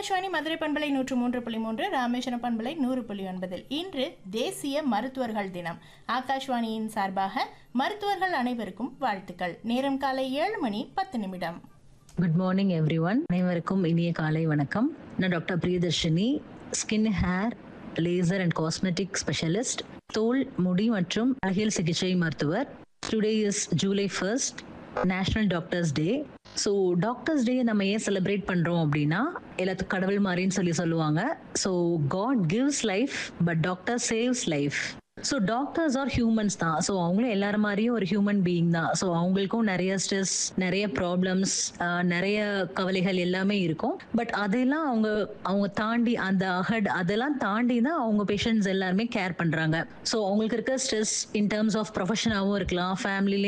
ஆகாஷ்வாணி மதுரை பண்பலை நூற்று மூன்று புள்ளி மூன்று ராமேஸ்வரம் பண்பலை நூறு புள்ளி ஒன்பதில் இன்று தேசிய மருத்துவர்கள் தினம் ஆகாஷ்வாணியின் சார்பாக மருத்துவர்கள் அனைவருக்கும் வாழ்த்துக்கள் நேரம் காலை ஏழு மணி பத்து நிமிடம் குட் மார்னிங் எவ்ரி ஒன் அனைவருக்கும் இனிய காலை வணக்கம் நான் doctor Priyadarshini skin hair laser and cosmetic specialist தோல் முடி மற்றும் அழகியல் சிகிச்சை மருத்துவர் today is July first national doctors day so doctors day நம்ம ஏன் செலிப்ரேட் பண்ணுறோம் அப்படின்னா எல்லாத்துக்கும் கடவுள் மாதிரின்னு சொல்லி சொல்லுவாங்க so god gives life but doctor saves life so doctors are humans தான் ஸோ அவங்களும் எல்லாரும் மாதிரியும் ஒரு ஹியூமன் பீயிங் தான் ஸோ அவங்களுக்கும் நிறைய ஸ்ட்ரெஸ் நிறைய ப்ராப்ளம்ஸ் நிறைய கவலைகள் எல்லாமே இருக்கும் பட் அதெல்லாம் அவங்க அவங்க தாண்டி அந்த அஹட் அதெல்லாம் தாண்டி தான் அவங்க பேஷண்ட்ஸ் எல்லாருமே கேர் பண்றாங்க ஸோ அவங்களுக்கு இருக்க ஸ்ட்ரெஸ் இன் டர்ம்ஸ் ஆஃப் ப்ரொஃபஷனாகவும் இருக்கலாம் ஃபேமிலில